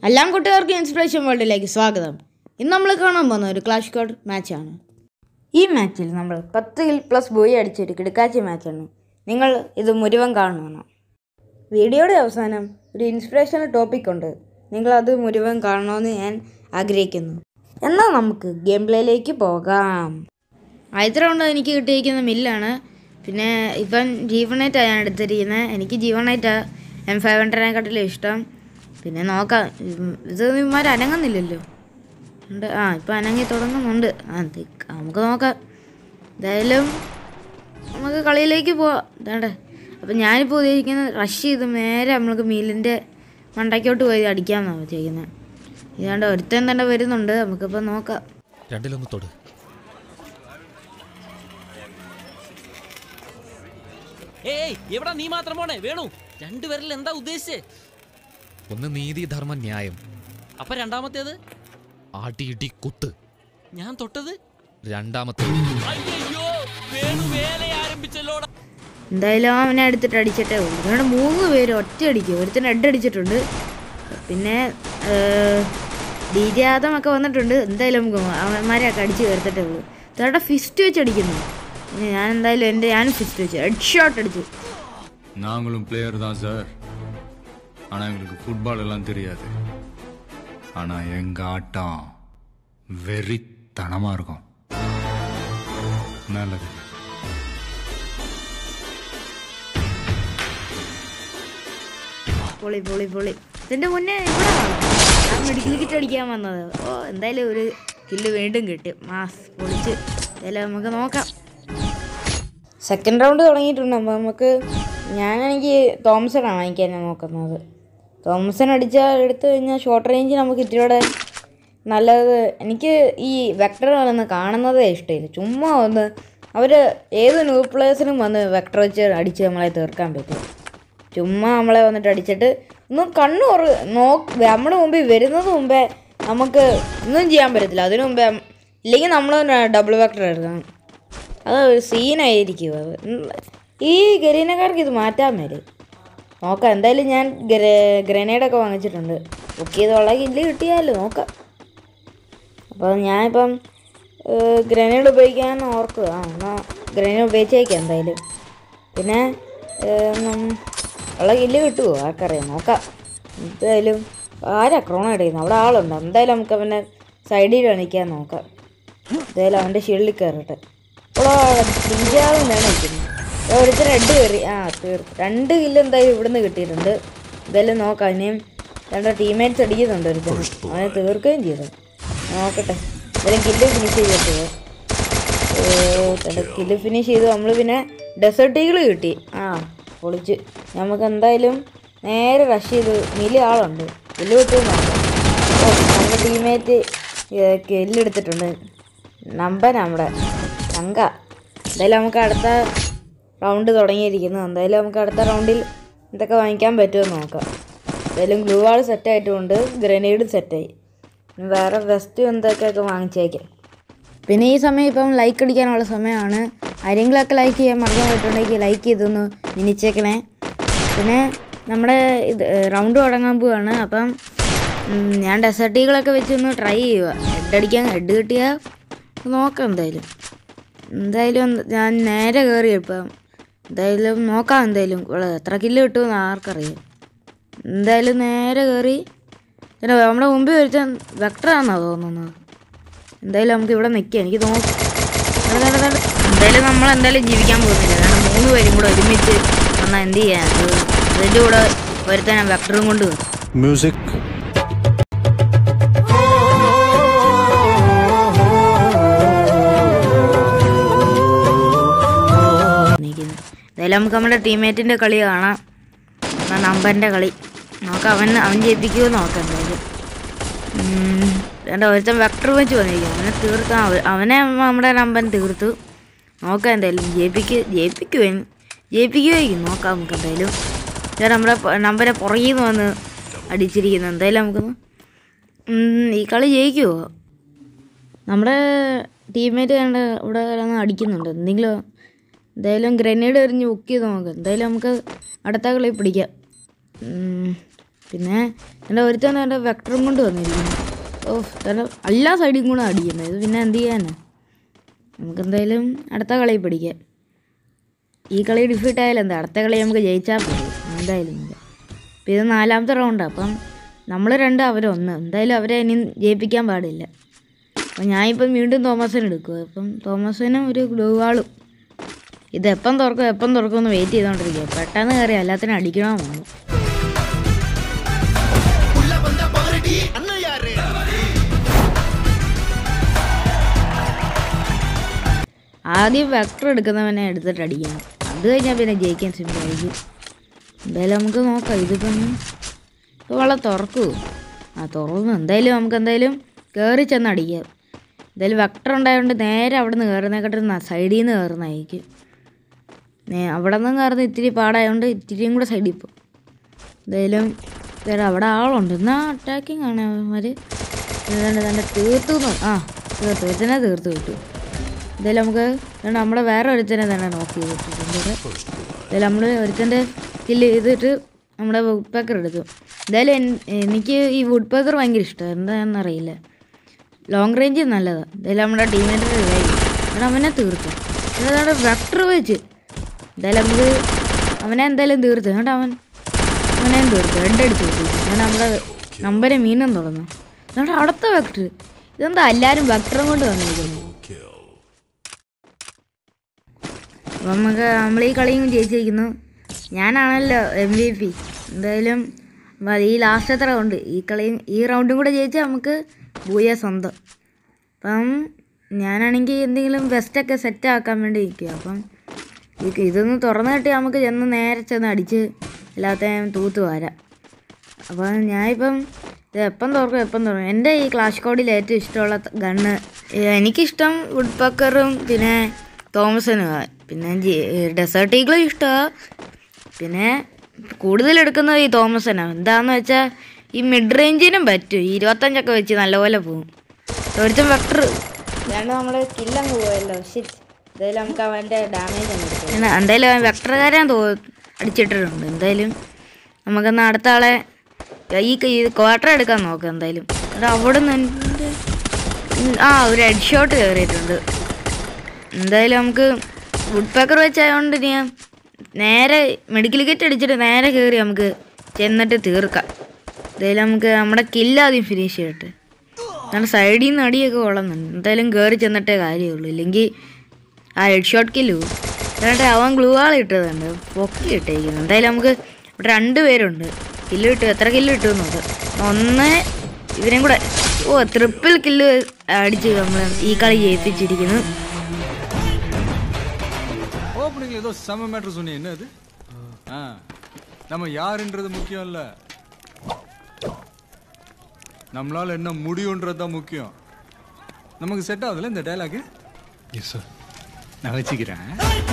എല്ലാം കൂട്ടുകാർക്കും ഇൻസ്പിറേഷൻ വേൾഡിലേക്ക് സ്വാഗതം ഇന്ന് നമ്മൾ കാണാൻ പോകുന്ന ഒരു ക്ലാഷ് കോഡ് മാച്ചാണ് ഈ മാച്ചിൽ നമ്മൾ പത്ത് കിൽ പ്ലസ് ബോയി അടിച്ചൊരു കിടക്കാച്ചി മാച്ചാണ് നിങ്ങൾ ഇത് മുഴുവൻ കാണണം വീഡിയോയുടെ അവസാനം ഒരു ഇൻസ്പിറേഷണൽ ടോപ്പിക് ഉണ്ട് നിങ്ങളത് മുഴുവൻ കാണണമെന്ന് ഞാൻ ആഗ്രഹിക്കുന്നു എന്നാൽ നമുക്ക് ഗെയിം പ്ലേയിലേക്ക് പോകാം ആദ്യത്തെ റൗണ്ട് എനിക്ക് കിട്ടിയിരിക്കുന്ന മില്ലാണ് പിന്നെ ഇപ്പം ജീവണേറ്റാണ് ഞാൻ എടുത്തിരിക്കുന്നത് എനിക്ക് ജീവണേറ്റാ എം ഫൈവ് ഹൺഡ്രഡിനെക്കാട്ടിലും ഇഷ്ടം പിന്നെ നോക്കാം ഉം, ഇത് ഇവന്മാർ അനങ്ങുന്നില്ലല്ലോ ഉണ്ട് ആ ഇപ്പം അനങ്ങി തുടങ്ങുന്നുണ്ട് ആ ഇത് നമുക്ക് നോക്കാം എന്തായാലും നമുക്ക് കളിയിലേക്ക് പോവാം ഇതാണ്ട് അപ്പം ഞാനിപ്പോൾ ഉദ്ദേശിക്കുന്നത് റഷ് ചെയ്ത് നേരെ നമ്മൾക്ക് മീലിൻ്റെ മണ്ടയ്ക്കോട്ട് പോയി അടിക്കാമെന്നാണ് ചെയ്യുന്നത് ഇതാണ്ട് ഒരുത്തൻ തന്നെ വരുന്നുണ്ട് നമുക്കിപ്പോൾ നോക്കാം രണ്ടിലൊന്ന് തൊട് ഏയ് എവിടെ നീ മാത്രം പോണേ വേണു രണ്ടുപേരിൽ എന്താ ഉദ്ദേശിച്ചേ ഒന്ന് നീതി ധർമ്മ ന്യായം അപ്പൊ രണ്ടാമത്തേത് ആട്ടി ഇടി കുത്ത് ഞാൻ തൊട്ടത് രണ്ടാമത്തെ അയ്യോ വേണു വേല ആരംഭിച്ചല്ലോടാ എന്തായാലും അവനെ എടുത്തിട്ട് അടിച്ചിട്ടേ ഉള്ളൂ ഇവിടെ മൂന്ന് പേര് ഒറ്റ അടിക്കും ഒരുത്തൻ ഹെഡ് അടിച്ചിട്ടുണ്ട് പിന്നെ ഡി ജെ ആദമൊക്കെ വന്നിട്ടുണ്ട് എന്തായാലും നമുക്ക് അവന്മാരെയൊക്കെ അടിച്ച് കയറത്തിട്ടേ ഉള്ളൂ ഇതവിടെ ഫിസ്റ്റ് വെച്ച് അടിക്കുന്നു പിന്നെ ഞാൻ എന്തായാലും എൻ്റെ ഞാനും ഫിസ്റ്റ് വെച്ച് ഹെഡ് ഷോട്ട് അടിച്ചു நாங்களும் பிளேயர் தான் சார் ஆனா எங்களுக்கு ஃபுட்பால் எல்லாம் தெரியாது ஆனா எங்க ஆட்டம் வெறித்தனமா இருக்கும் நல்லது പൊളി പൊളി പൊളി ഇതിൻ്റെ മുന്നേ ഇവിടെ വന്നു. ഞാൻ മെഡിക്കൽ കിറ്റ് അടിക്കാൻ വന്നത് ഓ എന്തായാലും ഒരു കില്ല് വീണ്ടും കിട്ടി മാസ് പൊളിച്ച് എന്തായാലും നമുക്ക് നോക്കാം സെക്കൻഡ് റൗണ്ട് തുടങ്ങിയിട്ടുണ്ട് അപ്പോൾ നമുക്ക് ഞാനാണെങ്കിൽ തോമസനാണ് വാങ്ങിക്കാനാണ് നോക്കുന്നത് തോമസൺ അടിച്ചാൽ എടുത്തു കഴിഞ്ഞാൽ ഷോർട്ട് റേഞ്ച് നമുക്ക് ഇത്തിരിയുടെ നല്ലത് എനിക്ക് ഈ വെക്ടർ വന്ന് കാണുന്നതേ ഇഷ്ടമില്ല ചുമ്മാ ഒന്ന് അവർ ഏത് ന്യൂ പ്ലേയേഴ്സിനും വന്ന് വെക്ടർ വെച്ച് അടിച്ച് നമ്മളെ തീർക്കാൻ പറ്റും ചുമ്മാ നമ്മളെ വന്നിട്ട് അടിച്ചിട്ട് ഒന്നും കണ്ണു കുറ നോ നമ്മുടെ മുമ്പിൽ വരുന്നത് മുമ്പേ നമുക്ക് ഒന്നും ചെയ്യാൻ പറ്റത്തില്ല അതിനു മുമ്പേ ഇല്ലെങ്കിൽ നമ്മൾ ഡബിൾ വെക്ടർ എടുക്കണം അത് ഒരു സീനായിരിക്കും അത് ഉം. ഈ ഗരീനക്കാർക്ക് ഇത് മാറ്റാൻ വരും നോക്കാം എന്തായാലും ഞാൻ ഗ്രനേഡൊക്കെ വാങ്ങിച്ചിട്ടുണ്ട് ബുക്ക് ചെയ്തോളാം കില്ല് കിട്ടിയാലോ നോക്കാം അപ്പോൾ ഞാനിപ്പം ഗ്രനേഡ് ഉപയോഗിക്കാൻ ഓർക്കുക ആ എന്നാൽ ഗ്രനേഡ് ഉപയോഗിച്ചേക്കാം എന്തായാലും പിന്നെ ഏഹ്, നം- ഉള്ള കില്ല് കിട്ടുമോ ആർക്കറിയാം നോക്കാം എന്തായാലും ആരാ ക്രോണ ഇടയുന്നത് അവിടെ ആളുണ്ട് എന്തായാലും നമുക്ക് അവനെ സൈഡിൽ കാണിക്കാൻ നോക്കാം എന്തായാലും അവൻ്റെ ഷീൽഡിൽ കയറട്ടെ അപ്പോൾ ഡിഞ്ചാവും വേണം നിൽക്കുന്നു ഒരുത്തർ രണ്ട് കയറി ആ തീർത്ത് രണ്ട് കില്ല് എന്തായാലും ഇവിടുന്ന് കിട്ടിയിട്ടുണ്ട് എന്തായാലും നോക്കാം ഇനിയും രണ്ട് ടീമേറ്റ്സ് അടിക്കുന്നുണ്ട് ഒരുത്തന് അവനെ തീർക്കുകയും ചെയ്തു നോക്കട്ടെ എന്തായാലും കില്ല് ഫിനിഷ് ചെയ്തിട്ട് കില്ല് ഫിനിഷ് ചെയ്തു നമ്മൾ പിന്നെ ഡെസേർട്ട് ഈഗിൾ കിട്ടി ആ പൊളിച്ച് നമുക്ക് എന്തായാലും നേരെ റഷ് ചെയ്ത് മിലി ആളുണ്ട് കില്ല് കിട്ടും നോക്കാം ഓ നമ്മുടെ ടീമേറ്റ് കില്ലെടുത്തിട്ടുണ്ട് നമ്പർ നമ്മുടെ തങ്ക എന്തായാലും നമുക്ക് അടുത്ത റൗണ്ട് തുടങ്ങിയിരിക്കുന്നു എന്തായാലും നമുക്ക് അടുത്ത റൗണ്ടിൽ എന്തൊക്കെ വാങ്ങിക്കാൻ പറ്റുമെന്ന് നോക്കാം എന്തായാലും ഗ്ലൂ വാൾ സെറ്റായിട്ടുണ്ട് ഗ്രനേഡ് സെറ്റായി ഇനി വേറെ വെസ്റ്റ് എന്തൊക്കെയൊക്കെ വാങ്ങിച്ചേക്കാം പിന്നെ ഈ സമയം ഇപ്പം ലൈക്ക് അടിക്കാനുള്ള സമയമാണ് ആരെങ്കിലുമൊക്കെ ലൈക്ക് ചെയ്യാൻ മറന്നു പോയിട്ടുണ്ടെങ്കിൽ ലൈക്ക് ചെയ്തൊന്ന് മിനിച്ചേക്കണേ പിന്നെ നമ്മുടെ ഇത് റൗണ്ട് തുടങ്ങാൻ പോവാണ് അപ്പം ഉം, ഞാൻ ഡെസേർട്ടികളൊക്കെ വെച്ചൊന്ന് ട്രൈ ചെയ്യുക ഹെഡ് അടിക്കാൻ ഹെഡ് കിട്ടിയാൽ നോക്കാം എന്തായാലും എന്തായാലും ഞാൻ നേരെ കയറി ഇപ്പം എന്തായാലും നോക്കാം എന്തായാലും ഇവിടെ എത്ര കില്ല് കിട്ടുമെന്ന് ആർക്കറിയാം എന്തായാലും നേരെ കയറി പിന്നെ നമ്മുടെ മുമ്പിൽ വരുത്ത വെക്ടറാണെന്നാ തോന്നുന്നത് എന്തായാലും നമുക്ക് ഇവിടെ നിൽക്കാം എനിക്ക് തോന്നുന്നു എന്തായാലും നമ്മൾ എന്തായാലും ജീവിക്കാൻ പോകുന്നില്ല കാരണം മൂന്ന് പേരും കൂടെ ഒരുമിച്ച് വന്നാൽ എന്ത് ചെയ്യാൻ അതിൻ്റെ കൂടെ ഒരുത്തനെ വെക്ടറും കൊണ്ട് വരും music നിൽക്കുന്നത് എന്തായാലും നമുക്ക് നമ്മുടെ ടീമേറ്റിൻ്റെ കളി കാണാം എന്നാ നമ്പറിൻ്റെ കളി നോക്കാം അവൻ അവൻ ജയിപ്പിക്കുമോ നോക്കാം എന്തായാലും ഉം, വേണ്ട ഒരുത്തൻ വെക്ടർ വെച്ച് വന്നിരിക്കും അവനെ തീർത്താൻ അവ- അവനെ നമ്മുടെ നമ്പൻ തീർത്തു നോക്കാം എന്തായാലും ജയിപ്പിക്ക് ജയിപ്പിക്കുവേ ജയിപ്പിക്കുമായിരിക്കും നോക്കാം നമുക്ക് എന്തായാലും ഞാൻ നമ്മുടെ പ- നമ്പരെ പുറകിൽ നിന്ന് വന്ന് അടിച്ചിരിക്കുന്നു എന്തായാലും നമുക്കൊന്ന് ഉം, ഈ കളി ജയിക്കുമോ നമ്മുടെ ടീമേറ്റ് കണ്ട് ഇവിടെ കിടന്ന് അടിക്കുന്നുണ്ട് എന്തെങ്കിലും എന്തായാലും ഗ്രനേഡ് എറിഞ്ഞ് ബുക്ക് ചെയ്ത് നോക്കാം എന്തായാലും നമുക്ക് അടുത്ത കളി പിടിക്കാം ഉം, പിന്നെ എൻ്റെ ഒരുത്തൻ എൻ്റെ വെക്ടറും കൊണ്ട് വന്നിരിക്കുന്നു ഓ തന്നെ എല്ലാ സൈഡിൽ കൂടെ അടിക്കുന്നത് ഇത് പിന്നെ എന്ത് ചെയ്യാനാ നമുക്കെന്തായാലും അടുത്ത കളി പിടിക്കാം ഈ കളി ഡിഫീറ്റ് ആയാലും എന്താ അടുത്ത കളി നമുക്ക് ജയിച്ചാൽ മതി എന്തായാലും മതി അപ്പം ഇത് നാലാമത്തെ റൗണ്ടാണ് അപ്പം നമ്മൾ രണ്ട് അവരൊന്ന് എന്തായാലും അവരെ ഇനി ജയിപ്പിക്കാൻ പാടില്ല അപ്പം ഞാനിപ്പം വീണ്ടും തോമസിനെ എടുക്കുക അപ്പം തോമസിന് ഒരു ഗ്ലൂ വാളും ഇത് എപ്പം തുറക്കും എപ്പം തുറക്കും എന്ന് വെയിറ്റ് ചെയ്തുകൊണ്ടിരിക്കുക പെട്ടെന്ന് കയറി എല്ലാത്തിനും അടിക്കണമെന്ന് തോന്നുന്നു ആദ്യം വെക്ടർ എടുക്കുന്നവനെ എടുത്തിട്ട് അടിക്കണം അത് കഴിഞ്ഞാൽ പിന്നെ ജയിക്കാൻ സിമ്പിളായിരിക്കും എന്തായാലും നമുക്ക് നോക്കാം ഇതിപ്പം ഇപ്പോൾ വെള്ളം തുറക്കൂ ആ തുറന്നു എന്തായാലും നമുക്ക് എന്തായാലും കയറി ചെന്ന് അടിക്കാം എന്തായാലും വെക്ടർ ഉണ്ടായതുകൊണ്ട് നേരെ അവിടെ നിന്ന് കയറുന്നേക്കാട്ടും സൈഡിൽ നിന്ന് കയറുന്നതായിരിക്കും നേ- അവിടെ നിന്ന് കയറുന്ന ഇത്തിരി പാടായതുകൊണ്ട് ഇത്തിരിയും കൂടെ സൈഡിൽ പോകും എന്തായാലും വേറെ അവിടെ ആളുണ്ട് എന്നാ അറ്റാക്കിങ് ആണ് അവന്മാർ ഏതാണ്ട് തന്നെ തീർത്തു എന്ന്- ആ തീർത്തു ഒരുത്തനെ തീർത്തു കിട്ടും എന്തായാലും നമുക്ക് ഇതാണ് നമ്മളെ വേറെ ഒരുത്തനെ തന്നെ നോക്കി കിട്ടിയിട്ടുണ്ട് ഇവിടെ. എന്തായാലും നമ്മൾ ഒരുത്തൻ്റെ കില്ല് ചെയ്തിട്ട് നമ്മുടെ വുഡ് പേക്കർ എടുത്തു എന്തായാലും എൻ- എനിക്ക് ഈ വുഡ് പേക്കർ ഭയങ്കര ഇഷ്ടമാണ് എന്താണെന്നറിയില്ല ലോങ് റേഞ്ച് നല്ലതാണ് എന്തായാലും നമ്മുടെ ടീമേറ്റ് കാരണം അവനെ തീർത്തു എന്നിട്ട് വെക്ടർ വെച്ച് എന്തായാലും നമുക്ക് അവനെ എന്തായാലും തീർത്തു എന്നിട്ട് അവൻ അവനെയും തീർത്തു രണ്ടടിച്ച് കിട്ടി ഞാൻ നമ്മുടെ നമ്പരെ മീനും തുറന്നു എന്നിട്ട് അടുത്ത വെക്ടർ ഇതെന്താ എല്ലാവരും വെക്ടറും കൊണ്ട് വന്നിരിക്കുന്നു അപ്പം നമുക്ക് നമ്മൾ ഈ കളിയും ജയിച്ചിരിക്കുന്നു ഞാനാണല്ലോ എം വി പി എന്തായാലും മ- ഈ ലാസ്റ്റത്തെ റൗണ്ട് ഈ കളിയും ഈ റൗണ്ടും കൂടെ ജയിച്ചാൽ നമുക്ക് ഭൂയ സ്വന്തം അപ്പം ഞാനാണെങ്കിൽ എന്തെങ്കിലും വെസ്റ്റൊക്കെ സെറ്റ് ആക്കാൻ വേണ്ടി ഇരിക്കുക അപ്പം ഈ ഇതൊന്ന് തുറന്നു കിട്ടി നമുക്ക് ചെന്ന് നേരെ ചെന്ന് അടിച്ച് എല്ലാത്തെയും തൂത്ത് വരാം അപ്പോൾ ഞാനിപ്പം ഇത് എപ്പം തുറക്കും എപ്പം തുറക്കും എൻ്റെ ഈ ക്ലാഷ് കോഡിൽ ഏറ്റവും ഇഷ്ടമുള്ള ഗണ്ണ് എനിക്കിഷ്ടം വുഡ് പക്കറും പിന്നെ തോമസനും പിന്നെ ഡെസേർട്ട് ഈഗിളും ഇഷ്ടമാണ് പിന്നെ കൂടുതൽ എടുക്കുന്നത് ഈ തോമസനാണ് എന്താന്ന് വെച്ചാൽ ഈ മിഡ് റേഞ്ചിനും പറ്റും ഈ ഇരുപത്തഞ്ചൊക്കെ വെച്ച് നല്ലപോലെ പോകും ഒരുത്തൻ വെക്ടർ ഇതാണ് നമ്മൾ കില്ലങ്ങ് പോയല്ലോ ശരി എന്തായാലും നമുക്ക് അവൻ്റെ ഡാമേജ് ഒന്ന് എന്തായാലും അവൻ വെക്ടറുകാരൻ തോ അടിച്ചിട്ടിട്ടുണ്ട് എന്തായാലും നമുക്കെന്നാൽ അടുത്ത ആളെ ഈ ഈ ക്വാർട്ടർ എടുക്കാൻ നോക്കാം എന്തായാലും എന്നിട്ട് അവിടെ നിന്ന് ആ ഒരു ഹെഡ് ഷോട്ട് കയറിയിട്ടുണ്ട് എന്തായാലും നമുക്ക് വുഡ് പേക്കർ വെച്ചായതുകൊണ്ട് ഞാൻ നേരെ മെഡിക്കൽ കിറ്റ് അടിച്ചിട്ട് നേരെ കയറി നമുക്ക് ചെന്നിട്ട് തീർക്കാം എന്തായാലും നമുക്ക് നമ്മുടെ കില്ല് ആദ്യം ഫിനിഷ് ചെയ്യട്ടെ നമ്മുടെ സൈഡിൽ നിന്ന് അടിയൊക്കെ കൊള്ളുന്നുണ്ട് എന്തായാലും കയറി ചെന്നിട്ടേ കാര്യമുള്ളൂ ഇല്ലെങ്കിൽ ആ ഹെഡ് ഷോട്ട് കില്ല് പോകും എന്നിട്ട് അവൻ ഗ്ലൂ ആൾ ഇട്ടതുണ്ട് പൊക്കി ഇട്ടേക്കുന്നു എന്തായാലും നമുക്ക് ഇവിടെ രണ്ട് പേരുണ്ട് കില്ല് കിട്ടും എത്ര കില്ല് കിട്ടും നോക്കാം ഒന്ന് ഇവരും കൂടെ ഓ ട്രിപ്പിൾ കില്ല് അടിച്ച് നമ്മൾ ഈ കളി ജയിപ്പിച്ചിരിക്കുന്നു ஓப்பனிங்ல ஏதோ செம மேட்ரு சொன்னீங்க என்ன அது ஆ நம்ம யாருன்றது முக்கியம் இல்ல நம்மளால என்ன முடியுன்றது தான் முக்கியம் நமக்கு செட் ஆகுதுல்ல இந்த டைலாக் எஸ் சார் நான் வச்சுக்கிறேன்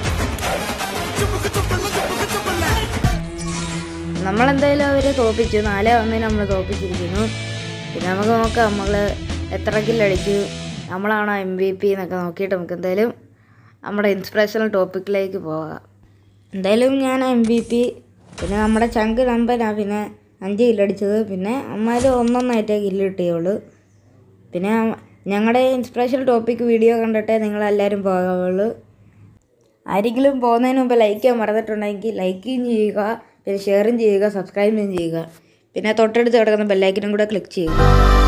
നമ്മളെന്തായാലും അവരെ തോപ്പിച്ചു നാലേ ഒന്നിന് നമ്മൾ തോപ്പിച്ചിരിക്കുന്നു പിന്നെ നമുക്ക് നോക്കാം നമ്മൾ എത്ര കില്ലടിച്ചു നമ്മളാണോ എം വി പി എന്നൊക്കെ നോക്കിയിട്ട് നമുക്ക് എന്തായാലും നമ്മുടെ ഇൻസ്പിറേഷണൽ ടോപ്പിക്കിലേക്ക് പോകാം എന്തായാലും ഞാൻ എം വി പി പിന്നെ നമ്മുടെ ചങ്ക് നമ്പനാണ് പിന്നെ അഞ്ച് കില്ലടിച്ചത് പിന്നെ അമ്മമാർ ഒന്നൊന്നായിട്ടേ കില്ല് കിട്ടിയുള്ളൂ പിന്നെ ഞങ്ങളുടെ ഇൻസ്പിറേഷണൽ ടോപ്പിക് വീഡിയോ കണ്ടിട്ടേ നിങ്ങളെല്ലാവരും പോകാവുള്ളൂ ആരെങ്കിലും പോകുന്നതിന് മുമ്പ് ലൈക്ക് ചെയ്യാൻ മറന്നിട്ടുണ്ടെങ്കിൽ ലൈക്കും ചെയ്യുക പിന്നെ ഷെയറും ചെയ്യുക സബ്സ്ക്രൈബും ചെയ്യുക പിന്നെ തൊട്ടടുത്ത് കിടക്കുന്ന ബെല്ലൈക്കനും കൂടെ ക്ലിക്ക് ചെയ്യുക